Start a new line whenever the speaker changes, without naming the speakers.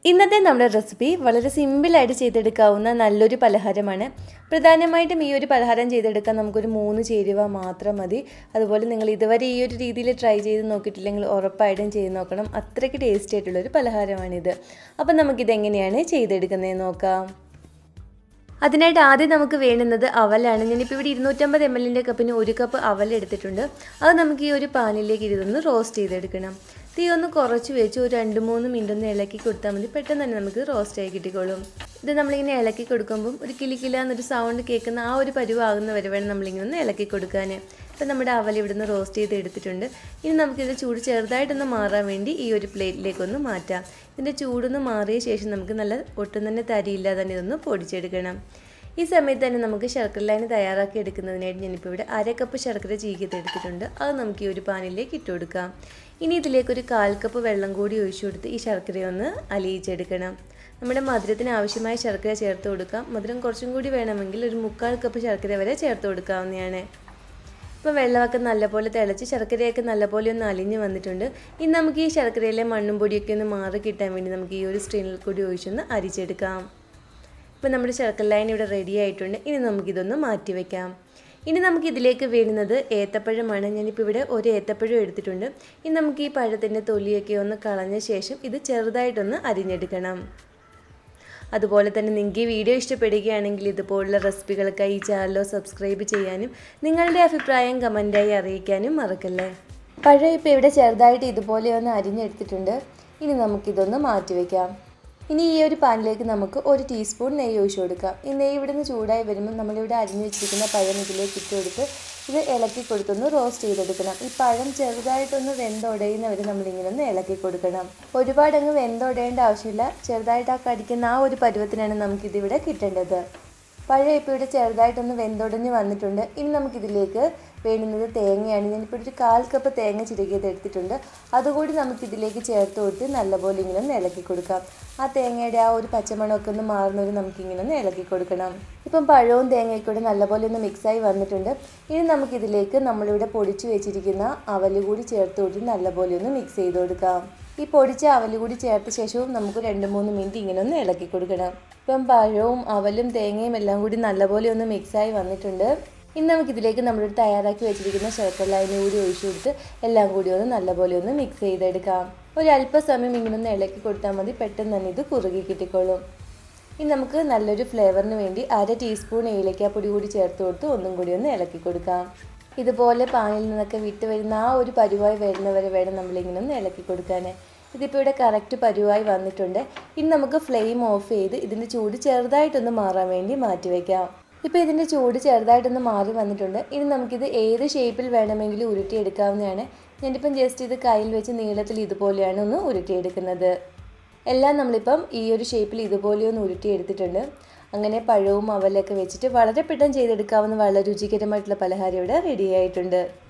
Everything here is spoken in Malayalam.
ഇന്നത്തെ നമ്മുടെ റെസിപ്പി വളരെ സിമ്പിളായിട്ട് ചെയ്തെടുക്കാവുന്ന നല്ലൊരു പലഹാരമാണ് പ്രധാനമായിട്ടും ഈ ഒരു പലഹാരം ചെയ്തെടുക്കാൻ നമുക്കൊരു മൂന്ന് ചേരുവ മാത്രം മതി അതുപോലെ നിങ്ങൾ ഇതുവരെ ഈ ഒരു രീതിയിൽ ട്രൈ ചെയ്ത് നോക്കിയിട്ടില്ലെങ്കിൽ ഉറപ്പായിട്ടും ചെയ്ത് നോക്കണം അത്രയ്ക്ക് ടേസ്റ്റി ആയിട്ടുള്ളൊരു പലഹാരമാണിത് അപ്പം നമുക്കിതെങ്ങനെയാണ് ചെയ്തെടുക്കുന്നതെന്ന് നോക്കാം അതിനായിട്ട് ആദ്യം നമുക്ക് വേണ്ടുന്നത് അവലാണ് ഞാനിപ്പോൾ ഇവിടെ ഇരുന്നൂറ്റമ്പത് എം എല്ലിൻ്റെ കപ്പിന് ഒരു കപ്പ് അവൽ എടുത്തിട്ടുണ്ട് അത് നമുക്ക് ഈ ഒരു പാനിലേക്ക് ഇരുന്ന് റോസ്റ്റ് ചെയ്തെടുക്കണം തീ ഒന്ന് കുറച്ച് വെച്ച് ഒരു രണ്ട് മൂന്ന് മിനിറ്റ് ഒന്ന് ഇളക്കി കൊടുത്താൽ മതി പെട്ടെന്ന് തന്നെ നമുക്ക് റോസ്റ്റ് ആയി കിട്ടിക്കോളും ഇത് നമ്മളിങ്ങനെ ഇളക്കി കൊടുക്കുമ്പം ഒരു കിലിക്കില എന്നൊരു സൗണ്ട് കേൾക്കുന്ന ആ ഒരു പരുവാകുന്ന വരെ വേണം നമ്മളിങ്ങനെ ഒന്ന് ഇളക്കി കൊടുക്കാൻ ഇപ്പം നമ്മുടെ അവൽ ഇവിടുന്ന് റോസ്റ്റ് ചെയ്ത് എടുത്തിട്ടുണ്ട് ഇനി നമുക്കിത് ചൂട് ചെറുതായിട്ടൊന്ന് മാറാൻ വേണ്ടി ഈ ഒരു പ്ലേറ്റിലേക്കൊന്ന് മാറ്റാം ഇതിൻ്റെ ചൂടൊന്ന് മാറിയ ശേഷം നമുക്ക് നല്ല ഒട്ടും തന്നെ തരിയില്ലാതെ തന്നെ ഇതൊന്ന് പൊടിച്ചെടുക്കണം ഈ സമയത്ത് തന്നെ നമുക്ക് ശർക്കര ലൈൻ തയ്യാറാക്കി എടുക്കുന്നതിനായിട്ട് ഞാനിപ്പോൾ ഇവിടെ അര കപ്പ് ശർക്കര ചീകിയത് എടുത്തിട്ടുണ്ട് അത് നമുക്ക് ഈ ഒരു പാനിലേക്ക് ഇട്ട് കൊടുക്കാം ഇനി ഇതിലേക്ക് ഒരു കാൽ കപ്പ് വെള്ളം കൂടി ഒഴിച്ചു കൊടുത്ത് ഈ ശർക്കരയൊന്ന് അലിയിച്ചെടുക്കണം നമ്മുടെ മധുരത്തിന് ആവശ്യമായ ശർക്കര ചേർത്ത് കൊടുക്കാം മധുരം കുറച്ചും കൂടി വേണമെങ്കിൽ ഒരു മുക്കാൽ കപ്പ് ശർക്കര വരെ ചേർത്ത് കൊടുക്കാവുന്നതാണ് ഇപ്പോൾ വെള്ളമൊക്കെ നല്ലപോലെ തിളച്ച് ശർക്കരയൊക്കെ നല്ലപോലെ ഒന്ന് അലിഞ്ഞ് വന്നിട്ടുണ്ട് ഇനി നമുക്ക് ഈ ശർക്കരയിലെ മണ്ണും പൊടിയൊക്കെ ഒന്ന് മാറി കിട്ടാൻ വേണ്ടി നമുക്ക് ഈ ഒരു സ്ട്രെയിനിൽ കൂടി ഒഴിച്ചൊന്ന് അരിച്ചെടുക്കാം ഇപ്പോൾ നമ്മുടെ ശർക്കര ലൈൻ ഇവിടെ റെഡി ആയിട്ടുണ്ട് ഇനി നമുക്കിതൊന്ന് മാറ്റി വയ്ക്കാം ഇനി നമുക്ക് ഇതിലേക്ക് വേണ്ടുന്നത് ഏത്തപ്പഴമാണ് ഞാനിപ്പോൾ ഇവിടെ ഒരു ഏത്തപ്പഴം എടുത്തിട്ടുണ്ട് ഇനി നമുക്ക് ഈ പഴത്തിൻ്റെ തൊലിയൊക്കെ ഒന്ന് കളഞ്ഞ ശേഷം ഇത് ചെറുതായിട്ടൊന്ന് അരിഞ്ഞെടുക്കണം അതുപോലെ തന്നെ നിങ്ങൾക്ക് ഈ വീഡിയോ ഇഷ്ടപ്പെടുകയാണെങ്കിൽ ഇതുപോലുള്ള റെസിപ്പികൾക്കായി ഈ ചാനലോ സബ്സ്ക്രൈബ് ചെയ്യാനും നിങ്ങളുടെ അഭിപ്രായം കമൻറ്റായി അറിയിക്കാനും മറക്കല്ലേ പഴം ഇപ്പോൾ ഇവിടെ ചെറുതായിട്ട് ഇതുപോലെ ഒന്ന് അരിഞ്ഞെടുത്തിട്ടുണ്ട് ഇനി നമുക്കിതൊന്ന് മാറ്റി വയ്ക്കാം ഇനി ഈ ഒരു പാനിലേക്ക് നമുക്ക് ഒരു ടീസ്പൂൺ നെയ്യ് ഒഴിച്ചു കൊടുക്കാം ഈ നെയ്യ് ഇവിടുന്ന് ചൂടായി വരുമ്പോൾ നമ്മളിവിടെ അരിഞ്ഞു വെച്ചിരിക്കുന്ന പഴം ഇതിലേക്ക് ഇട്ട് കൊടുത്ത് ഇത് ഇളക്കി കൊടുത്തൊന്ന് റോസ്റ്റ് ചെയ്തെടുക്കണം ഈ പഴം ചെറുതായിട്ടൊന്ന് വെന്തുടയുന്നവരെ നമ്മളിങ്ങനെ ഒന്ന് ഇളക്കി കൊടുക്കണം ഒരുപാട് അങ്ങ് വെന്തുടയേണ്ട ആവശ്യമില്ല ചെറുതായിട്ട് ആ കടിക്കുന്ന ആ ഒരു പരുവത്തിനാണ് നമുക്കിതിവിടെ കിട്ടേണ്ടത് പഴം ഇപ്പോൾ ഇവിടെ ചെറുതായിട്ടൊന്ന് വെന്തുടഞ്ഞ് വന്നിട്ടുണ്ട് ഇനി നമുക്കിതിലേക്ക് വേണ്ടുന്നത് തേങ്ങയാണ് ഞാനിപ്പോൾ ഒരു കാൽ കപ്പ് തേങ്ങ ചിരകിയത് എടുത്തിട്ടുണ്ട് അതുകൂടി നമുക്കിതിലേക്ക് ചേർത്ത് കൊടുത്ത് നല്ലപോലെ ഇങ്ങനെ ഒന്ന് ഇളക്കി കൊടുക്കാം ആ തേങ്ങയുടെ ആ ഒരു പച്ചമണമൊക്കെ ഒന്ന് മാറുന്നവർ നമുക്കിങ്ങനെ ഒന്ന് ഇളക്കി കൊടുക്കണം ഇപ്പം പഴവും തേങ്ങയൊക്കെ കൂടെ നല്ലപോലെ ഒന്ന് മിക്സായി വന്നിട്ടുണ്ട് ഇനി നമുക്കിതിലേക്ക് നമ്മളിവിടെ പൊടിച്ചു വെച്ചിരിക്കുന്ന അവല് കൂടി ചേർത്ത് കൊടുത്ത് നല്ലപോലെ ഒന്ന് മിക്സ് ചെയ്ത് കൊടുക്കാം ഈ പൊടിച്ച അവല് കൂടി ചേർത്ത ശേഷവും നമുക്ക് രണ്ട് മൂന്ന് മിനിറ്റ് ഇങ്ങനെ ഒന്ന് ഇളക്കി കൊടുക്കണം ഇപ്പം പഴവും അവലും തേങ്ങയും എല്ലാം കൂടി നല്ലപോലെ ഒന്ന് മിക്സായി വന്നിട്ടുണ്ട് ഇനി നമുക്കിതിലേക്ക് നമ്മൾ തയ്യാറാക്കി വെച്ചിരിക്കുന്ന ശർക്കര ലൈന് കൂടി ഒഴിച്ചു കൊടുത്ത് എല്ലാം കൂടി ഒന്ന് നല്ലപോലെ ഒന്ന് മിക്സ് ചെയ്തെടുക്കാം ഒരു അല്പസമയം ഇങ്ങനെ ഒന്ന് ഇളക്കി കൊടുത്താൽ മതി പെട്ടെന്ന് തന്നെ ഇത് കുറുകി കിട്ടിക്കോളും ഇനി നമുക്ക് നല്ലൊരു ഫ്ലേവറിന് വേണ്ടി അര ടീസ്പൂൺ ഏലക്കാപ്പൊടി കൂടി ചേർത്ത് കൊടുത്ത് ഒന്നും കൂടി ഒന്ന് ഇളക്കി കൊടുക്കാം ഇതുപോലെ പാനിൽ നിന്നൊക്കെ വിട്ട് വരുന്ന ആ ഒരു പരുവായി വരുന്നവരെ വേണം നമ്മളിങ്ങനെ ഒന്ന് ഇളക്കി കൊടുക്കാൻ ഇതിപ്പോൾ ഇവിടെ കറക്റ്റ് പരുവായി വന്നിട്ടുണ്ട് ഇനി നമുക്ക് ഫ്ലെയിം ഓഫ് ചെയ്ത് ഇതിൻ്റെ ചൂട് ചെറുതായിട്ടൊന്ന് മാറാൻ വേണ്ടി മാറ്റി വയ്ക്കാം ഇപ്പോൾ ഇതിൻ്റെ ചൂട് ചെറുതായിട്ടൊന്ന് മാറി വന്നിട്ടുണ്ട് ഇനി നമുക്കിത് ഏത് ഷേപ്പിൽ വേണമെങ്കിലും ഉരുട്ടിയെടുക്കാവുന്നതാണ് ഞാനിപ്പം ജസ്റ്റ് ഇത് കയ്യിൽ വെച്ച് നീളത്തിൽ ഇതുപോലെയാണ് ഒന്ന് ഉരുട്ടിയെടുക്കുന്നത് എല്ലാം നമ്മളിപ്പം ഈ ഒരു ഷേപ്പിൽ ഇതുപോലെ ഒന്ന് ഉരുട്ടിയെടുത്തിട്ടുണ്ട് അങ്ങനെ പഴവും അവലൊക്കെ വെച്ചിട്ട് വളരെ പെട്ടെന്ന് ചെയ്തെടുക്കാവുന്ന വളരെ രുചികരമായിട്ടുള്ള പലഹാരം ഇവിടെ റെഡി ആയിട്ടുണ്ട്